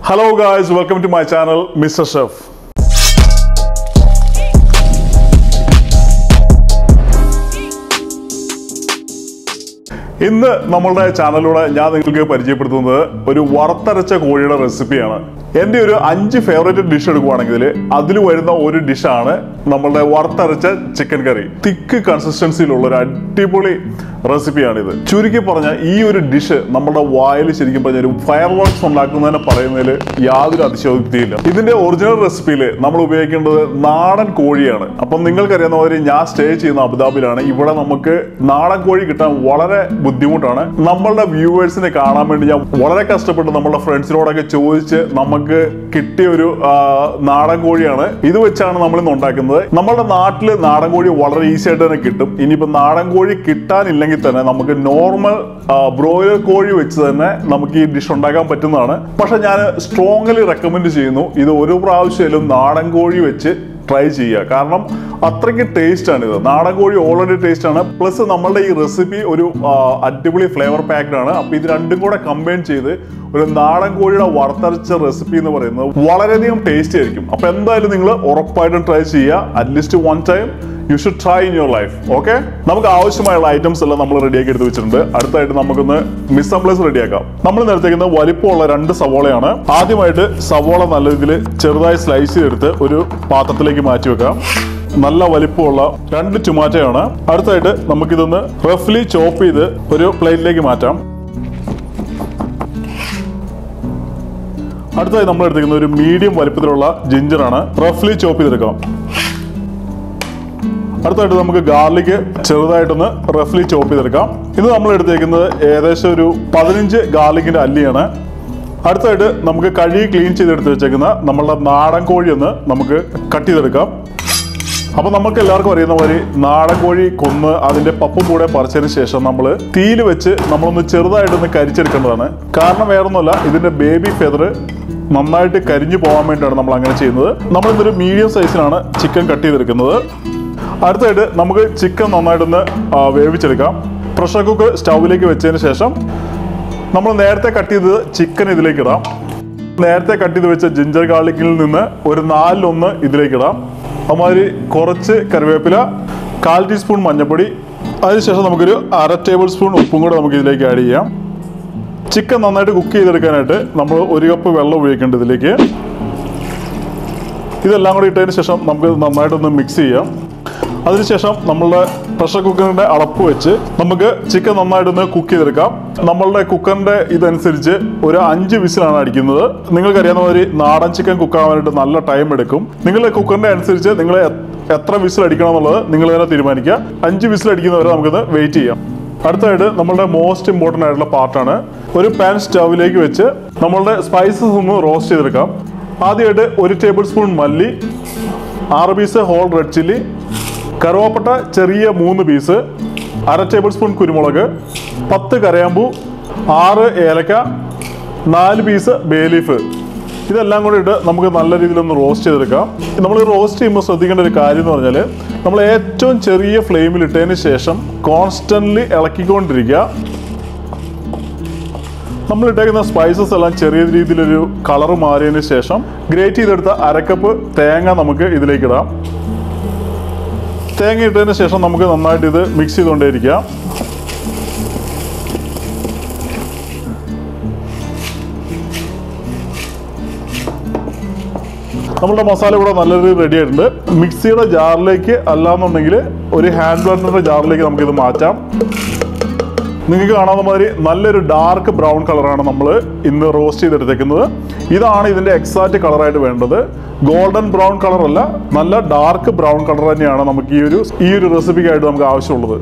Hello guys, welcome to my channel, Mr. Chef. ഇന്ന് നമ്മളുടെ ചാനലിലൂടെ ഞാൻ നിങ്ങൾക്ക് പരിചയപ്പെടുത്തുന്നത് ഒരു വറുത്തരച്ച കോഴിയുടെ റെസിപ്പിയാണ് എൻ്റെ ഒരു അഞ്ച് ഫേവറേറ്റ് ഡിഷ് എടുക്കുവാണെങ്കിൽ അതിൽ വരുന്ന ഒരു ഡിഷാണ് നമ്മളുടെ വറുത്തരച്ച ചിക്കൻ കറി തിക്ക് കൺസിസ്റ്റൻസിയിലുള്ള ഒരു അടിപൊളി റെസിപ്പിയാണിത് ചുരുക്കി പറഞ്ഞാൽ ഈ ഒരു ഡിഷ് നമ്മുടെ വായിൽ ശരിക്കും പറഞ്ഞ ഒരു ഫയർ വർക്ക്സ് ഉണ്ടാക്കുന്നതിനെ പറയുന്നതിൽ യാതൊരു അതിശയോക്തിയില്ല ഇതിന്റെ ഒറിജിനൽ റെസിപ്പിയിൽ നമ്മൾ ഉപയോഗിക്കേണ്ടത് നാടൻ കോഴിയാണ് അപ്പം നിങ്ങൾക്കറിയാവുന്ന മാതിരി ഞാൻ സ്റ്റേ ചെയ്യുന്ന അബുദാബിയിലാണ് ഇവിടെ നമുക്ക് നാടൻ കോഴി കിട്ടാൻ വളരെ ബുദ്ധിമുട്ടാണ് നമ്മളുടെ വ്യൂവേഴ്സിനെ കാണാൻ വേണ്ടി ഞാൻ വളരെ കഷ്ടപ്പെട്ട് നമ്മളുടെ ഫ്രണ്ട്സിനോടൊക്കെ ചോദിച്ച് നമുക്ക് കിട്ടിയ ഒരു ആ, നാടൻ കോഴിയാണ് ഇത് വെച്ചാണ് നമ്മൾ ഇന്ന് ഉണ്ടാക്കുന്നത് നമ്മുടെ നാട്ടിൽ നാടൻ കോഴി വളരെ ഈസി ആയിട്ട് തന്നെ കിട്ടും ഇനിയിപ്പോൾ നാടൻ കോഴി കിട്ടാനില്ലെങ്കിൽ തന്നെ നമുക്ക് നോർമൽ ബ്രോയിലർ കോഴി വെച്ച് തന്നെ നമുക്ക് ഈ ഡിഷ് ഉണ്ടാക്കാൻ പറ്റുന്നതാണ് പക്ഷെ ഞാൻ സ്ട്രോങ്ലി റെക്കമെൻഡ് ചെയ്യുന്നു ഇത് ഒരു പ്രാവശ്യമായാലും നാടൻ കോഴി വെച്ച് ട്രൈ ചെയ്യുക കാരണം അത്രയ്ക്ക് ടേസ്റ്റ് ആണ് ഇത് നാടൻ കോഴി ഓൾറെഡി ടേസ്റ്റ് ആണ് പ്ലസ് നമ്മളുടെ ഈ റെസിപ്പി ഒരു ആ, അടിപൊളി ഫ്ലേവർ പാക്ഡ് ആണ് അപ്പൊ ഇത് രണ്ടും കൂടെ കമ്പൈൻ ചെയ്ത് ഒരു നാടൻ കോഴിയുടെ വറുത്തരച്ച റെസിപ്പി എന്ന് പറയുന്നത് വളരെയധികം ടേസ്റ്റി ആയിരിക്കും അപ്പൊ എന്തായാലും നിങ്ങൾ ഉറപ്പായിട്ടും ട്രൈ ചെയ്യുക at least one time you should try in your life okay നമുക്ക് ആവശ്യമായുള്ള ഐറ്റംസ് എല്ലാം നമ്മൾ റെഡിയാക്കി എടുത്ത് വെച്ചിട്ടുണ്ട് അടുത്തായിട്ട് നമുക്കൊന്ന് മിസ്സംപ്ലേസ് റെഡിയാക്കാം നമ്മൾ നിരത്തേക്കുന്ന വലിപ്പമുള്ള രണ്ട് സവോളയാണ് ആദ്യമായിട്ട് സവോള നല്ല രീതിയിൽ ചെറുതായി സ്ലൈസ് ചെയ്തെടുത്ത് ഒരു പാത്രത്തിലേക്ക് മാറ്റി വെക്കാം നല്ല വലിപ്പമുള്ള രണ്ട് ടൊമാറ്റോയാണ് അടുത്തായിട്ട് നമുക്കിതൊന്ന് റഫ്ലി ചോപ്പ് ചെയ്ത് ഒരു പ്ലേറ്റിലേക്ക് മാറ്റാം അടുത്തായി നമ്മൾ എടുത്തിരിക്കുന്ന ഒരു മീഡിയം വലിപ്പത്തിലുള്ള ജിഞ്ചറാണ് റഫ്ലി ചോപ്പ് ചെയ്തെടുക്കാം അടുത്തായിട്ട് നമുക്ക് ഗാർലിക് ചെറുതായിട്ടൊന്ന് റഫ്ലി ചോപ്പ് ചെയ്തെടുക്കാം ഇത് നമ്മൾ എടുത്തേക്കുന്നത് ഏകദേശം ഒരു പതിനഞ്ച് ഗാർലിക്കിന്റെ അല്ലിയാണ് അടുത്തായിട്ട് നമുക്ക് കഴുകി ക്ലീൻ ചെയ്തെടുത്ത് വെച്ചേക്കുന്ന നമ്മളുടെ നാടൻ കോഴി ഒന്ന് നമുക്ക് കട്ട് ചെയ്തെടുക്കാം അപ്പൊ നമുക്ക് എല്ലാവർക്കും അറിയുന്ന പോലെ നാടൻ കോഴി കൊന്ന് അതിന്റെ പപ്പും കൂടെ പറിച്ചതിന് ശേഷം നമ്മൾ തീയിൽ വെച്ച് നമ്മളൊന്ന് ചെറുതായിട്ടൊന്ന് കരിച്ചെടുക്കേണ്ടതാണ് കാരണം വേറൊന്നുമല്ല ഇതിന്റെ ബേബി ഫെദർ നന്നായിട്ട് കരിഞ്ഞു പോകാൻ വേണ്ടിയാണ് നമ്മൾ അങ്ങനെ ചെയ്യുന്നത് നമ്മൾ ഇന്നൊരു മീഡിയം സൈസിലാണ് ചിക്കൻ കട്ട് ചെയ്തെടുക്കുന്നത് അടുത്തായിട്ട് നമുക്ക് ചിക്കൻ നന്നായിട്ടൊന്ന് ആ, വേവിച്ചെടുക്കാം പ്രഷർ കുക്കർ സ്റ്റൗവിലേക്ക് വെച്ചതിന് ശേഷം നമ്മൾ നേരത്തെ കട്ട് ചെയ്തത് ചിക്കൻ ഇതിലേക്ക് ഇടാം നേരത്തെ കട്ട് ചെയ്ത് വെച്ച ജിഞ്ചർ ഗാർലിക്കിൽ നിന്ന് ഒരു നാലിലൊന്ന് ഇതിലേക്ക് ഇടാം അതുമാതിരി കുറച്ച് കറിവേപ്പില കാൽ ടീസ്പൂൺ മഞ്ഞൾപ്പൊടി അതിനുശേഷം നമുക്കൊരു അര ടേബിൾ സ്പൂൺ ഉപ്പും കൂടെ നമുക്ക് ഇതിലേക്ക് ആഡ് ചെയ്യാം ചിക്കൻ നന്നായിട്ട് കുക്ക് ചെയ്തെടുക്കാനായിട്ട് നമ്മൾ ഒരു കപ്പ് വെള്ളം ഉപയോഗിക്കേണ്ടത് ഇതിലേക്ക് ഇതെല്ലാം കൂടി ഇട്ടതിന് ശേഷം നമുക്ക് ഇത് നന്നായിട്ടൊന്ന് മിക്സ് ചെയ്യാം അതിനുശേഷം നമ്മളുടെ പ്രഷർ കുക്കറിന്റെ അടപ്പ് വെച്ച് നമുക്ക് ചിക്കൻ നന്നായിട്ടൊന്ന് കുക്ക് ചെയ്തെടുക്കാം നമ്മളുടെ കുക്കറിന്റെ ഇതനുസരിച്ച് ഒരു അഞ്ച് വിസിലാണ് അടിക്കുന്നത് നിങ്ങൾക്കറിയാവുന്ന മാതിരി നാടൻ ചിക്കൻ കുക്കാവാനായിട്ട് നല്ല ടൈം എടുക്കും നിങ്ങളുടെ കുക്കറിന്റെ അനുസരിച്ച് നിങ്ങൾ എ- എത്ര വിസിൽ അടിക്കണം എന്നുള്ളത് നിങ്ങൾ തന്നെ തീരുമാനിക്കുക അഞ്ച് വിസിൽ അടിക്കുന്നവരെ നമുക്കിത് വെയിറ്റ് ചെയ്യാം അടുത്തായിട്ട് നമ്മളുടെ മോസ്റ്റ് ഇമ്പോർട്ടൻ്റ് ആയിട്ടുള്ള പാർട്ടാണ് ഒരു പാൻ സ്റ്റൗവിലേക്ക് വെച്ച് നമ്മളുടെ സ്പൈസസ് ഒന്ന് റോസ്റ്റ് ചെയ്തെടുക്കാം ആദ്യമായിട്ട് ഒരു ടേബിൾ സ്പൂൺ മല്ലി ആറ് പീസ് ഹോൾ റെഡ് ചില്ലി കറുവാപ്പട്ട ചെറിയ മൂന്ന് പീസ് അര ടേബിൾ സ്പൂൺ കുരുമുളക് പത്ത് കരയാമ്പൂ ആറ് ഏലക്ക നാല് പീസ് ബേ ലീഫ് ഇതെല്ലാം കൂടി ഇട്ട് നമുക്ക് നല്ല രീതിയിലൊന്ന് റോസ്റ്റ് ചെയ്തെടുക്കാം നമ്മൾ റോസ്റ്റ് ചെയ്യുമ്പോൾ ശ്രദ്ധിക്കേണ്ട ഒരു കാര്യം എന്ന് പറഞ്ഞാൽ നമ്മൾ ഏറ്റവും ചെറിയ ഫ്ലെയിമിൽ ഇട്ടതിന് ശേഷം കോൺസ്റ്റന്റ്ലി ഇളക്കിക്കൊണ്ടിരിക്കുക നമ്മൾ ഇട്ടേക്കുന്ന സ്പൈസസ് എല്ലാം ചെറിയ രീതിയിലൊരു കളർ മാറിയതിന് ശേഷം ഗ്രേറ്റ് ചെയ്തെടുത്ത അരക്കപ്പ് തേങ്ങ നമുക്ക് ഇതിലേക്ക് ഇടാം തേങ്ങ ഇട്ടതിന് ശേഷം നമുക്ക് നന്നായിട്ട് ഇത് മിക്സ് ചെയ്തുകൊണ്ടേയിരിക്കാം നമ്മളുടെ മസാല ഇവിടെ നല്ല രീതിയിൽ റെഡി ആയിട്ടുണ്ട് മിക്സിയുടെ ജാറിലേക്ക് അല്ലാന്നുണ്ടെങ്കിൽ ഒരു ഹാൻഡ് ബ്ലെൻഡറിന്റെ ജാറിലേക്ക് നമുക്കിത് മാറ്റാം നിങ്ങൾക്ക് കാണാവുന്ന മാതിരി നല്ലൊരു ഡാർക്ക് ബ്രൗൺ കളറാണ് നമ്മൾ ഇന്ന് റോസ്റ്റ് ചെയ്തെടുത്തേക്കുന്നത് ഇതാണ് ഇതിന്റെ എക്സാക്റ്റ് കളറായിട്ട് വേണ്ടത് ഗോൾഡൻ ബ്രൗൺ കളർ അല്ല നല്ല ഡാർക്ക് ബ്രൗൺ കളർ തന്നെയാണ് നമുക്ക് ഈ ഒരു ഈ ഒരു റെസിപ്പിക്കായിട്ട് നമുക്ക് ആവശ്യമുള്ളത്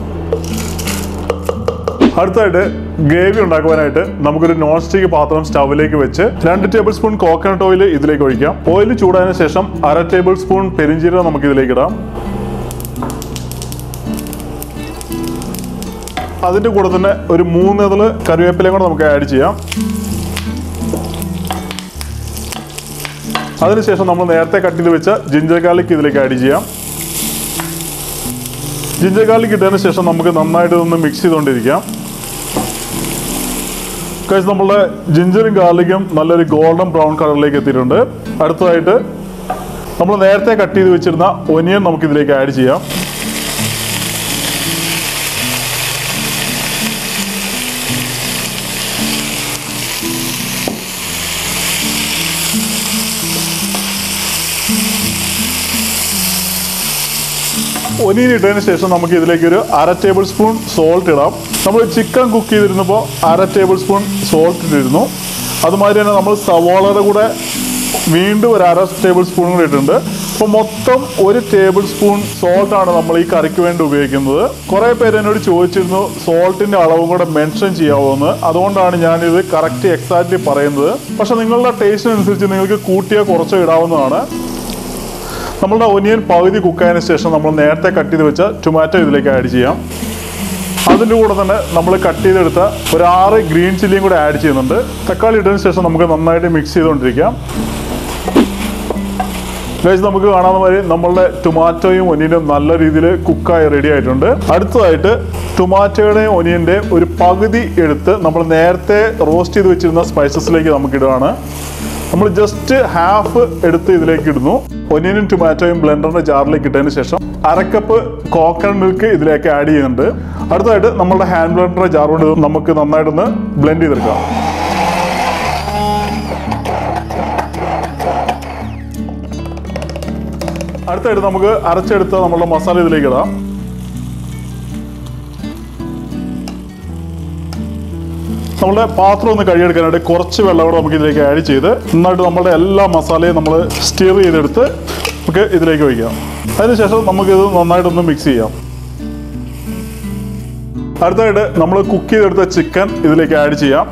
അടുത്തായിട്ട് ഗ്രേവി ഉണ്ടാക്കുവാനായിട്ട് നമുക്കൊരു നോൺ സ്റ്റിക്ക് പാത്രം സ്റ്റൗവിലേക്ക് വെച്ച് രണ്ട് ടേബിൾ സ്പൂൺ കോക്കനട്ട് ഓയിൽ ഇതിലേക്ക് ഒഴിക്കാം ഓയിൽ ചൂടായതിനു ശേഷം അര ടേബിൾ സ്പൂൺ പെരിഞ്ചീരകം നമുക്ക് ഇതിലേക്ക് ഇടാം അതിന്റെ കൂടെ തന്നെ ഒരു മൂന്ന് ഇതിൽ കറിവേപ്പിലയും കൂടെ നമുക്ക് ആഡ് ചെയ്യാം അതിനുശേഷം നമ്മൾ നേരത്തെ കട്ട് ചെയ്ത് വെച്ച ജിഞ്ചർ ഗാർലിക് ഇതിലേക്ക് ആഡ് ചെയ്യാം ജിഞ്ചർ ഗാർലിക് ഇട്ടതിന് ശേഷം നമുക്ക് നന്നായിട്ട് ഇതൊന്ന് മിക്സ് ചെയ്തുകൊണ്ടിരിക്കാം കഴിച്ച് നമ്മളുടെ ജിഞ്ചറും ഗാർലിക്കും നല്ലൊരു ഗോൾഡൻ ബ്രൗൺ കളറിലേക്ക് എത്തിയിട്ടുണ്ട് അടുത്തതായിട്ട് നമ്മൾ നേരത്തെ കട്ട് ചെയ്ത് വെച്ചിരുന്ന ഒനിയൻ നമുക്ക് ഇതിലേക്ക് ആഡ് ചെയ്യാം ഒനിയൻ ഇട്ടതിന് ശേഷം നമുക്ക് ഇതിലേക്ക് ഒരു അര ടേബിൾ സ്പൂൺ സോൾട്ട് ഇടാം നമ്മൾ ചിക്കൻ കുക്ക് ചെയ്തിരുന്നപ്പോൾ അര ടേബിൾ സ്പൂൺ സോൾട്ട് ഇട്ടിരുന്നു അതുമാതിരി തന്നെ നമ്മൾ സവാളയുടെ കൂടെ വീണ്ടും ഒരു അര ടേബിൾ സ്പൂൺ കൂടി ഇട്ടിട്ടുണ്ട് അപ്പോൾ മൊത്തം ഒരു ടേബിൾ സ്പൂൺ സോൾട്ട് ആണ് നമ്മൾ ഈ കറിക്ക് വേണ്ടി ഉപയോഗിക്കുന്നത് കുറേ പേര് എന്നോട് ചോദിച്ചിരുന്നു സോൾട്ടിന്റെ അളവും കൂടെ മെൻഷൻ ചെയ്യാവോ എന്ന് അതുകൊണ്ടാണ് ഞാനിത് കറക്റ്റ് എക്സാക്ട്ലി പറയുന്നത് പക്ഷെ നിങ്ങളുടെ ടേസ്റ്റിനനുസരിച്ച് നിങ്ങൾക്ക് കൂട്ടിയോ കുറച്ചോ ഇടാവുന്നതാണ് നമ്മളുടെ ഒനിയൻ പകുതി കുക്കായതിനു ശേഷം നമ്മൾ നേരത്തെ കട്ട് ചെയ്ത് വെച്ച ടൊമാറ്റോ ഇതിലേക്ക് ആഡ് ചെയ്യാം അതിൻ്റെ കൂടെ തന്നെ നമ്മൾ കട്ട് ചെയ്തെടുത്ത ഒരു ആറ് ഗ്രീൻ ചില്ലിയും കൂടെ ആഡ് ചെയ്യുന്നുണ്ട് തക്കാളി ഇട്ടതിന് ശേഷം നമുക്ക് നന്നായിട്ട് മിക്സ് ചെയ്തുകൊണ്ടിരിക്കാം ഗൈസ് നമുക്ക് കാണാവുന്ന മാതിരി നമ്മളുടെ ടൊമാറ്റോയും ഒനിയനും നല്ല രീതിയിൽ കുക്കായി റെഡി ആയിട്ടുണ്ട് അടുത്തതായിട്ട് ടൊമാറ്റോയുടെയും ഒനിയൻ്റെയും ഒരു പകുതി എടുത്ത് നമ്മൾ നേരത്തെ റോസ്റ്റ് ചെയ്ത് വെച്ചിരുന്ന സ്പൈസസിലേക്ക് നമുക്ക് ഇടുകയാണ് നമ്മൾ ജസ്റ്റ് ഹാഫ് എടുത്ത് ഇതിലേക്ക് ഇടുന്നു ഒനിയനും ടൊമാറ്റോയും ബ്ലെൻഡറിന്റെ ജാറിലേക്ക് ഇട്ടതിന് ശേഷം അരക്കപ്പ് കോക്കനട്ട് മിൽക്ക് ഇതിലേക്ക് ആഡ് ചെയ്യുന്നുണ്ട് അടുത്തതായിട്ട് നമ്മളുടെ ഹാൻഡ് ബ്ലെൻഡറിന്റെ ജാർ കൊണ്ട് ഇത് നമുക്ക് നന്നായിട്ടൊന്ന് ബ്ലെൻഡ് ചെയ്തെടുക്കാം അടുത്തായിട്ട് നമുക്ക് അരച്ചെടുത്ത നമ്മളുടെ മസാല ഇതിലേക്ക് ഇടാം നമ്മുടെ പാത്രം ഒന്ന് കഴുകിയെടുക്കാനായിട്ട് കുറച്ച് വെള്ളം കൂടെ നമുക്ക് ഇതിലേക്ക് ആഡ് ചെയ്ത് നന്നായിട്ട് നമ്മുടെ എല്ലാ മസാലയും നമ്മൾ സ്റ്റിയർ ചെയ്തെടുത്ത് നമുക്ക് ഇതിലേക്ക് ഒഴിക്കാം അതിനുശേഷം നമുക്കിത് നന്നായിട്ടൊന്ന് മിക്സ് ചെയ്യാം അടുത്തായിട്ട് നമ്മൾ കുക്ക് ചെയ്തെടുത്ത ചിക്കൻ ഇതിലേക്ക് ആഡ് ചെയ്യാം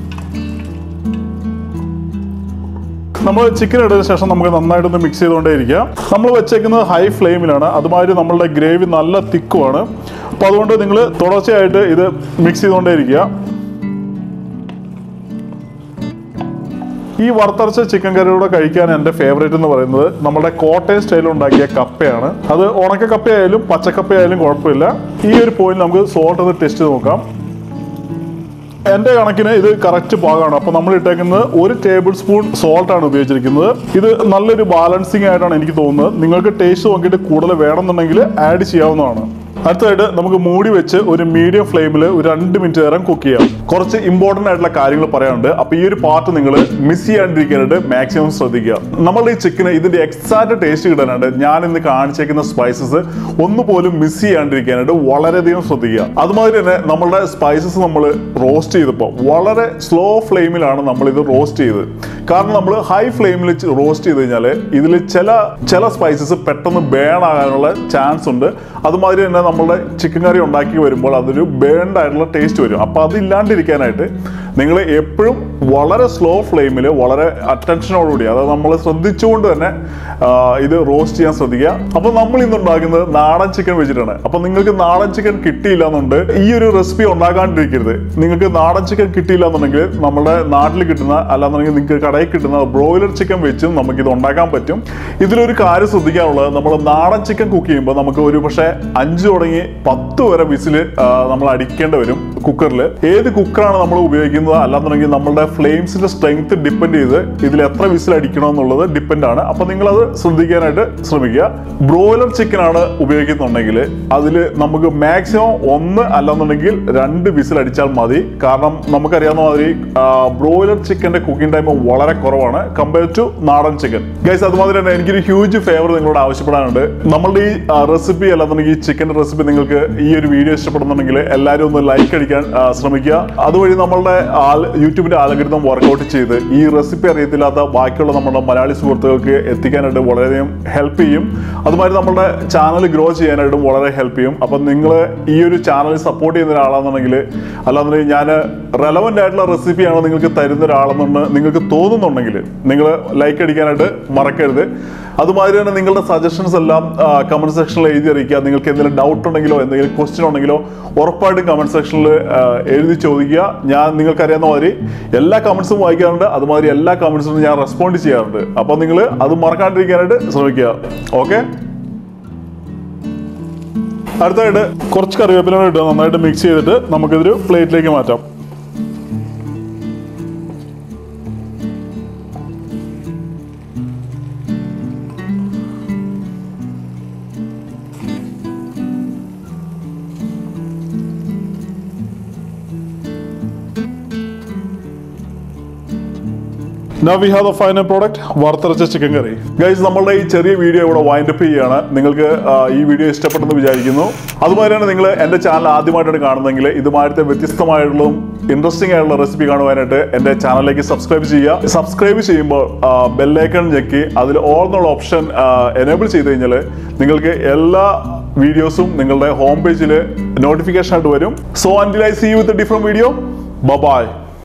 നമ്മൾ ചിക്കൻ ഇട്ടതിന് ശേഷം നമുക്ക് നന്നായിട്ടൊന്ന് മിക്സ് ചെയ്തുകൊണ്ടേയിരിക്കുക നമ്മൾ വെച്ചേക്കുന്നത് ഹൈ ഫ്ലെയിമിലാണ് അതുമാതിരി നമ്മളുടെ ഗ്രേവി നല്ല തിക്കുമാണ് അപ്പോൾ അതുകൊണ്ട് നിങ്ങൾ തുടർച്ചയായിട്ട് ഇത് മിക്സ് ചെയ്തുകൊണ്ടേയിരിക്കുക ഈ വറുത്തരച്ച ചിക്കൻ കറിയുടെ കഴിക്കാൻ എൻ്റെ ഫേവറേറ്റ് എന്ന് പറയുന്നത് നമ്മുടെ കോട്ടയം സ്റ്റൈലിൽ ഉണ്ടാക്കിയ കപ്പയാണ് അത് ഉണക്ക കപ്പയായാലും പച്ചക്കപ്പയായാലും കുഴപ്പമില്ല ഈ ഒരു പോയിന്റ് നമുക്ക് സോൾട്ട് ഒന്ന് ടെസ്റ്റ് ചെയ്ത് നോക്കാം എൻ്റെ കണക്കിന് ഇത് കറക്റ്റ് പാകമാണ് അപ്പോൾ നമ്മൾ ഇട്ടേക്കുന്നത് ഒരു ടേബിൾ സ്പൂൺ സോൾട്ട് ആണ് ഉപയോഗിച്ചിരിക്കുന്നത് ഇത് നല്ലൊരു ബാലൻസിങ് ആയിട്ടാണ് എനിക്ക് തോന്നുന്നത് നിങ്ങൾക്ക് ടേസ്റ്റ് നോക്കിയിട്ട് കൂടുതൽ വേണമെന്നുണ്ടെങ്കിൽ ആഡ് ചെയ്യാവുന്നതാണ് അടുത്തതായിട്ട് നമുക്ക് മൂടി വെച്ച് ഒരു മീഡിയം ഫ്ലെയിമിൽ ഒരു രണ്ട് മിനിറ്റ് നേരം കുക്ക് ചെയ്യാം കുറച്ച് ഇമ്പോർട്ടൻ്റ് ആയിട്ടുള്ള കാര്യങ്ങൾ പറയാനുണ്ട് അപ്പോൾ ഈ ഒരു പാർട്ട് നിങ്ങൾ മിസ് ചെയ്യാണ്ടിരിക്കാനായിട്ട് മാക്സിമം ശ്രദ്ധിക്കുക നമ്മളുടെ ഈ ചിക്കന് ഇതിന്റെ എക്സാക്ട് ടേസ്റ്റ് കിട്ടാനായിട്ട് ഞാൻ ഇന്ന് കാണിച്ചേക്കുന്ന സ്പൈസസ് ഒന്നുപോലും മിസ് ചെയ്യാണ്ടിരിക്കാനായിട്ട് വളരെയധികം ശ്രദ്ധിക്കുക അതുമാതിരി തന്നെ നമ്മളുടെ സ്പൈസസ് നമ്മൾ റോസ്റ്റ് ചെയ്തപ്പോൾ വളരെ സ്ലോ ഫ്ലെയിമിലാണ് നമ്മൾ ഇത് റോസ്റ്റ് ചെയ്തത് കാരണം നമ്മൾ ഹൈ ഫ്ലെയിമിൽ റോസ്റ്റ് ചെയ്ത് കഴിഞ്ഞാൽ ഇതിൽ ചില ചില സ്പൈസസ് പെട്ടെന്ന് ബേൺ ആകാനുള്ള ചാൻസ് ഉണ്ട് അതുമാതിരി തന്നെ നമ്മളുടെ ചിക്കൻ കറി ഉണ്ടാക്കി വരുമ്പോൾ അതൊരു ബേൺഡ് ആയിട്ടുള്ള ടേസ്റ്റ് വരും അപ്പോൾ അതില്ലാണ്ടിരിക്കാനായിട്ട് നിങ്ങൾ എപ്പോഴും വളരെ സ്ലോ ഫ്ലെയിമിൽ വളരെ അറ്റൻഷനോടുകൂടി അതായത് നമ്മൾ ശ്രദ്ധിച്ചുകൊണ്ട് തന്നെ ആ, ഇത് റോസ്റ്റ് ചെയ്യാൻ ശ്രദ്ധിക്കുക അപ്പോൾ നമ്മൾ ഇന്ന് ഉണ്ടാക്കുന്നത് നാടൻ ചിക്കൻ വെച്ചിട്ടാണ് അപ്പോൾ നിങ്ങൾക്ക് നാടൻ ചിക്കൻ കിട്ടിയില്ല എന്നുണ്ട് ഈ ഒരു റെസിപ്പി ഉണ്ടാക്കാണ്ടിരിക്കരുത് നിങ്ങൾക്ക് നാടൻ ചിക്കൻ കിട്ടിയില്ല എന്നുണ്ടെങ്കിൽ നമ്മുടെ നാട്ടിൽ കിട്ടുന്ന അല്ലാന്നുണ്ടെങ്കിൽ നിങ്ങൾക്ക് കടയിൽ കിട്ടുന്ന ബ്രോയിലർ ചിക്കൻ വെച്ചും നമുക്ക് ഇത് ഉണ്ടാക്കാൻ പറ്റും ഇതിലൊരു കാര്യം ശ്രദ്ധിക്കാനുള്ളത് നമ്മൾ നാടൻ ചിക്കൻ കുക്ക് ചെയ്യുമ്പോൾ നമുക്ക് ഒരു പക്ഷേ അഞ്ച് തുടങ്ങി പത്ത് വരെ വിസിൽ നമ്മൾ അടിക്കേണ്ടി വരും കുക്കറിൽ ഏത് കുക്കറാണ് നമ്മൾ ഉപയോഗിക്കുന്നത് അല്ലാന്നുണ്ടെങ്കിൽ നമ്മളുടെ ഫ്ലെയിംസിന്റെ സ്ട്രെങ്ത് ഡിപ്പെൻഡ് ചെയ്ത് ഇതിൽ എത്ര വിസിൽ അടിക്കണം എന്നുള്ളത് ഡിപ്പെൻഡ് ആണ് അപ്പൊ നിങ്ങൾ അത് ശ്രദ്ധിക്കാനായിട്ട് ശ്രമിക്കുക ബ്രോയിലർ ചിക്കൻ ആണ് ഉപയോഗിക്കുന്നുണ്ടെങ്കിൽ അതിൽ നമുക്ക് മാക്സിമം ഒന്ന് അല്ലാന്നുണ്ടെങ്കിൽ രണ്ട് വിസിൽ അടിച്ചാൽ മതി കാരണം നമുക്കറിയാവുന്ന മാതിരി ബ്രോയിലർ ചിക്കന്റെ കുക്കിംഗ് ടൈം വളരെ കുറവാണ് കമ്പയർ ടു നാടൻ ചിക്കൻ ഗൈസ് അതുമാതിരി തന്നെ എനിക്കൊരു ഹ്യൂജ് ഫേവർ നിങ്ങളോട് ആവശ്യപ്പെടാനുണ്ട് നമ്മളുടെ ഈ റെസിപ്പി അല്ലാന്നുണ്ടെങ്കിൽ ഈ ചിക്കൻ റെസിപ്പി നിങ്ങൾക്ക് ഈ ഒരു വീഡിയോ ഇഷ്ടപ്പെടുന്നുണ്ടെങ്കിൽ എല്ലാവരും ഒന്ന് ലൈക്ക് അടിക്കാൻ ആ, ശ്രമിക്കുക അതുവഴി നമ്മളുടെ ആൾ യൂട്യൂബിന്റെ ആലഗരിതം വർക്കൗട്ട് ചെയ്ത് ഈ റെസിപ്പി അറിയത്തില്ലാത്ത ബാക്കിയുള്ള നമ്മുടെ മലയാളി സുഹൃത്തുക്കൾക്ക് എത്തിക്കാനായിട്ട് വളരെയധികം ഹെൽപ്പ് ചെയ്യും അതുമാതിരി നമ്മുടെ ചാനൽ ഗ്രോ ചെയ്യാനായിട്ടും വളരെ ഹെൽപ്പ് ചെയ്യും അപ്പം നിങ്ങൾ ഈ ഒരു ചാനൽ സപ്പോർട്ട് ചെയ്യുന്ന ഒരാളാണെന്നുണ്ടെങ്കിൽ അല്ലാന്നുണ്ടെങ്കിൽ ഞാൻ റെലവൻ്റ് ആയിട്ടുള്ള റെസിപ്പിയാണ് നിങ്ങൾക്ക് തരുന്ന ഒരാളെന്നുണ്ട് നിങ്ങൾക്ക് തോന്നുന്നുണ്ടെങ്കിൽ നിങ്ങൾ ലൈക്ക് അടിക്കാനായിട്ട് മറക്കരുത് അതുമാതിരി തന്നെ നിങ്ങളുടെ സജഷൻസ് എല്ലാം കമന്റ് സെക്ഷനിൽ എഴുതി അറിയിക്കുക നിങ്ങൾക്ക് എന്തെങ്കിലും ഡൗട്ട് ഉണ്ടെങ്കിലോ എന്തെങ്കിലും ക്വസ്റ്റ്യൻ ഉണ്ടെങ്കിലോ ഉറപ്പായിട്ടും കമന്റ് സെക്ഷനിൽ എഴുതി ചോദിക്കുക ഞാൻ നിങ്ങൾക്കറിയാവുന്ന മാതിരി എല്ലാ കമന്റ്സും വായിക്കാറുണ്ട് അതുമാതിരി എല്ലാ കമന്റ്സിനും ഞാൻ റെസ്പോണ്ട് ചെയ്യാറുണ്ട് അപ്പോൾ നിങ്ങൾ അത് മറക്കാണ്ടിരിക്കാനായിട്ട് ശ്രമിക്കുക ഓക്കെ അടുത്തായിട്ട് കുറച്ച് കറിവേപ്പില കൂടെ ഇട്ട് നന്നായിട്ട് മിക്സ് ചെയ്തിട്ട് നമുക്കിതൊരു പ്ലേറ്റിലേക്ക് മാറ്റാം Now we have the final product വറുത്തരച്ച ചിക്കൻ കറി ഗൈസ് നമ്മളുടെ ഈ ചെറിയ വീഡിയോ ഇവിടെ വൈൻഡ് അപ്പ് ചെയ്യുകയാണ് നിങ്ങൾക്ക് ആ, ഈ വീഡിയോ ഇഷ്ടപ്പെട്ടെന്ന് വിചാരിക്കുന്നു അതുപോലെ തന്നെ നിങ്ങൾ എൻ്റെ ചാനൽ ആദ്യമായിട്ടാണ് കാണുന്നതെങ്കിൽ ഇതുമായിട്ട് വ്യത്യസ്തമായിട്ടുള്ളതും ഇൻട്രസ്റ്റിംഗ് ആയിട്ടുള്ള റെസിപ്പി കാണുവാനായിട്ട് എൻ്റെ ചാനലിലേക്ക് സബ്സ്ക്രൈബ് ചെയ്യുക സബ്സ്ക്രൈബ് ചെയ്യുമ്പോൾ ബെല്ലൈക്കൺ ഞെക്കി അതിൽ ഓൾ എന്നുള്ള ഓപ്ഷൻ എനേബിൾ ചെയ്ത് കഴിഞ്ഞാൽ നിങ്ങൾക്ക് എല്ലാ വീഡിയോസും നിങ്ങളുടെ ഹോം പേജിൽ നോട്ടിഫിക്കേഷൻ ആയിട്ട് വരും so until I see you with different video by